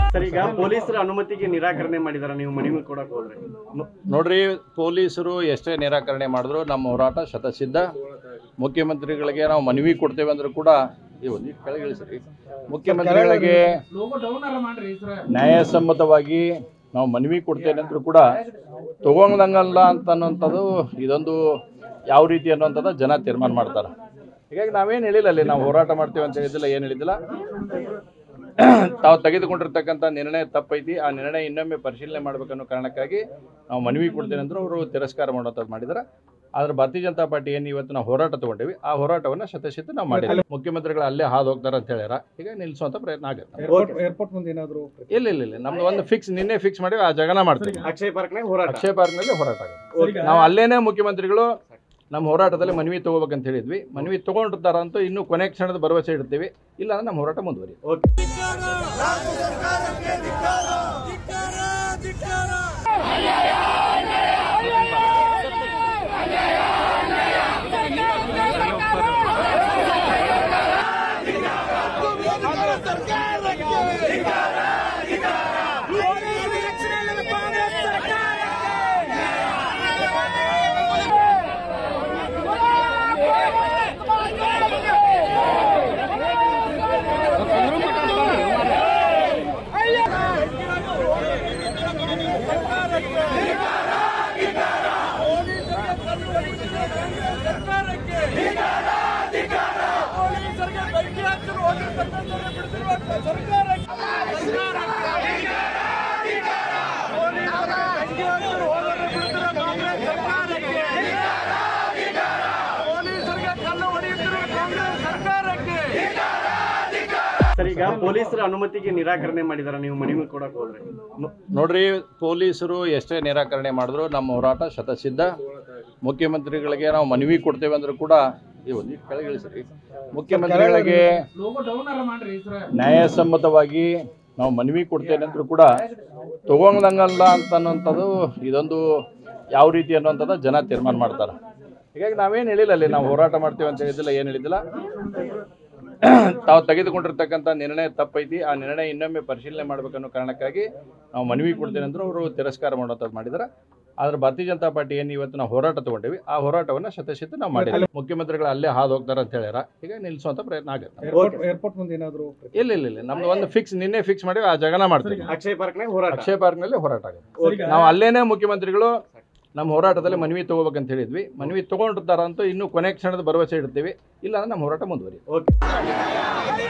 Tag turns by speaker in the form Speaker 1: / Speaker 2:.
Speaker 1: sir ಈಗ ಪೊಲೀಸರ ಅನುಮತಿಗೆ ನಿರಾಕರಣೆ ಮಾಡಿದಾರ ನೀವು ಮನವಿ ಕೊಡಕ್ ಹೋದ್ರೆ
Speaker 2: ನೋಡ್ರಿ ಪೊಲೀಸರು ಎಷ್ಟೇ ನಿರಾಕರಣೆ ಮಾಡಿದ್ರು ನಮ್ಮ ಹೋರಾಟ ಶತಸಿದ್ಧ ಮುಖ್ಯಮಂತ್ರಿಗಳಿಗೆ ನಾವು ಮನವಿ ಕೊಡ್ತೇವೆ ಅಂದ್ರೂ ಕೂಡ ಈ ಒಂದು ಕೆಳಗೆ ಇಳಿಸ್ರಿ ಮುಖ್ಯಮಂತ್ರಿಗಳಿಗೆ ನ್ಯಾಯಸಮ್ಮತವಾಗಿ ನಾವು ಮನವಿ ಕೊಡ್ತೇನೆ ಅಂದ್ರೂ ಕೂಡ ತಗೊಂಡಂಗಲ್ಲ ಅಂತ ಅನ್ನೋಂಥದ್ದು ಇದೊಂದು ಯಾವ ರೀತಿ ಅನ್ನೋಂಥದ್ದು ಜನ ತೀರ್ಮಾನ ಮಾಡ್ತಾರೆ ಹೀಗಾಗಿ ನಾವೇನು ಹೇಳಿಲ್ಲ ಅಲ್ಲಿ ನಾವು ಹೋರಾಟ ಮಾಡ್ತೇವೆ ಅಂತ ಹೇಳಿದ್ದಿಲ್ಲ ಏನು ಹೇಳಿದ್ದಿಲ್ಲ ತಾವು ತೆಗೆದುಕೊಂಡಿರ್ತಕ್ಕಂಥ ನಿರ್ಣಯ ತಪ್ಪೈತಿ ಆ ನಿರ್ಣಯ ಇನ್ನೊಮ್ಮೆ ಪರಿಶೀಲನೆ ಮಾಡ್ಬೇಕನ್ನೋ ಕಾರಣಕ್ಕಾಗಿ ನಾವು ಮನವಿ ಕೊಡ್ತೇನೆ ಅಂದ್ರು ಅವರು ತಿರಸ್ಕಾರ ಮಾಡೋಂಥದ್ದು ಮಾಡಿದ್ದಾರೆ ಆದ್ರೆ ಭಾರತೀಯ ಜನತಾ ಪಾರ್ಟಿ ಏನು ಇವತ್ತು ನಾವು ಹೋರಾಟ ತಗೊಂಡೇವಿ ಆ ಹೋರಾಟವನ್ನು ಶತಶತ ನಾವು ಮಾಡಿದ್ವಿ ಮುಖ್ಯಮಂತ್ರಿಗಳು ಅಲ್ಲೇ ಹಾದು ಹೋಗ್ತಾರೆ ಅಂತ ಹೇಳ್ಯಾರ ಈಗ ನಿಲ್ಲಿಸುವಂತ ಪ್ರಯತ್ನ ಆಗುತ್ತೆ
Speaker 3: ಏರ್ಪೋರ್ಟ್ ಏರ್ಪೋರ್ಟ್ ಮುಂದೆ ಏನಾದ್ರು
Speaker 2: ಇಲ್ಲ ಇಲ್ಲ ಇಲ್ಲ ನಮ್ದು ಒಂದು ಫಿಕ್ಸ್ ನಿನ್ನೆ ಫಿಕ್ಸ್ ಮಾಡಿ ಆ ಜಗನ ಮಾಡ್ತೀವಿ
Speaker 1: ಅಕ್ಷಯ್ ಪಾರ್ಕ್ನಾಗ ಹೋರಾಟ
Speaker 2: ಅಕ್ಷಯ ಪಾರ್ಕ್ನಲ್ಲಿ ಹೋರಾಟ ಆಗುತ್ತೆ ನಾವು ಅಲ್ಲೇನೆ ಮುಖ್ಯಮಂತ್ರಿಗಳು ನಮ್ಮ ಹೋರಾಟದಲ್ಲಿ ಮನವಿ ತಗೋಬೇಕಂತ ಹೇಳಿದ್ವಿ ಮನವಿ ತಗೊಂಡಿರ್ತಾರ ಅಂತ ಇನ್ನೂ ಕೊನೆ ಕ್ಷಣದ ಭರವಸೆ ಇಡ್ತೀವಿ ಇಲ್ಲ ಅಂದ್ರೆ ನಮ್ಮ ಹೋರಾಟ ಮುಂದುವರಿ
Speaker 1: ಓಕೆ ಸರ್ ಈಗ ಪೊಲೀಸರ ಅನುಮತಿಗೆ ನಿರಾಕರಣೆ ಮಾಡಿದಾರ ನೀವು ಮನವಿ ಕೊಡಕ್ ಹೋದ್ರೆ
Speaker 2: ನೋಡ್ರಿ ಪೊಲೀಸರು ಎಷ್ಟೇ ನಿರಾಕರಣೆ ಮಾಡಿದ್ರು ನಮ್ಮ ಹೋರಾಟ ಶತಸಿದ್ಧ ಮುಖ್ಯಮಂತ್ರಿಗಳಿಗೆ ನಾವು ಮನವಿ ಕೊಡ್ತೇವೆ ಅಂದ್ರೂ ಕೂಡ ಈ ಒಂದು ಕೆಳಗೆ ಇಳಿಸ್ರಿ ಮುಖ್ಯಮಂತ್ರಿಗಳಿಗೆ ನ್ಯಾಯಸಮ್ಮತವಾಗಿ ನಾವು ಮನವಿ ಕೊಡ್ತೇನೆ ಅಂದ್ರೂ ಕೂಡ ತಗೊಂಡಂಗಲ್ಲ ಅಂತ ಅನ್ನೋಂಥದ್ದು ಇದೊಂದು ಯಾವ ರೀತಿ ಅನ್ನೋಂಥದ್ದು ಜನ ತೀರ್ಮಾನ ಮಾಡ್ತಾರೆ ಹೀಗಾಗಿ ನಾವೇನು ಹೇಳಿಲ್ಲ ಅಲ್ಲಿ ನಾವು ಹೋರಾಟ ಮಾಡ್ತೇವೆ ಅಂತ ಹೇಳಿದ್ದಿಲ್ಲ ಏನು ಹೇಳಿದ್ದಿಲ್ಲ ತಾವು ತೆಗೆದುಕೊಂಡಿರ್ತಕ್ಕಂಥ ನಿರ್ಣಯ ತಪ್ಪೈತಿ ಆ ನಿರ್ಣಯ ಇನ್ನೊಮ್ಮೆ ಪರಿಶೀಲನೆ ಮಾಡ್ಬೇಕನ್ನೋ ಕಾರಣಕ್ಕಾಗಿ ನಾವು ಮನವಿ ಕೊಡ್ತೇನೆ ಅಂದ್ರು ಅವರು ತಿರಸ್ಕಾರ ಮಾಡೋಂಥದ್ದು ಮಾಡಿದ್ದಾರೆ ಆದ್ರೆ ಭಾರತೀಯ ಜನತಾ ಪಾರ್ಟಿ ಏನು ಇವತ್ತು ನಾವು ಹೋರಾಟ ತಗೊಂಡೇವಿ ಆ ಹೋರಾಟವನ್ನು ಶತಶತ ನಾವು ಮಾಡಿದ್ವಿ ಮುಖ್ಯಮಂತ್ರಿಗಳು ಅಲ್ಲೇ ಹಾದು ಹೋಗ್ತಾರೆ ಅಂತ ಹೇಳ್ಯಾರ ಈಗ ನಿಲ್ಲಿಸುವಂತ ಪ್ರಯತ್ನ ಆಗುತ್ತೆ
Speaker 3: ಏರ್ಪೋರ್ಟ್ ಏರ್ಪೋರ್ಟ್ ಮುಂದೆ ಏನಾದ್ರು
Speaker 2: ಇಲ್ಲ ಇಲ್ಲ ಇಲ್ಲ ನಮ್ದು ಒಂದು ಫಿಕ್ಸ್ ನಿನ್ನೆ ಫಿಕ್ಸ್ ಮಾಡಿ ಆ ಜಗನ ಮಾಡ್ತೀವಿ
Speaker 1: ಅಕ್ಷಯ್ ಪಾರ್ಕ್ನಾಗ ಹೋರಾಟ
Speaker 2: ಅಕ್ಷಯ ಪಾರ್ಕ್ನಲ್ಲಿ ಹೋರಾಟ ಆಗುತ್ತೆ ನಾವು ಅಲ್ಲೇನೆ ಮುಖ್ಯಮಂತ್ರಿಗಳು ನಮ್ಮ ಹೋರಾಟದಲ್ಲಿ ಮನವಿ ತಗೋಬೇಕಂತ ಹೇಳಿದ್ವಿ ಮನವಿ ತಗೊಂಡಿರ್ತಾರ ಅಂತ ಇನ್ನೂ ಕೊನೆ ಕ್ಷಣದ ಭರವಸೆ ಇಡ್ತೀವಿ ಇಲ್ಲ ಅಂದ್ರೆ ನಮ್ಮ ಹೋರಾಟ ಮುಂದುವರಿ
Speaker 1: ಓಕೆ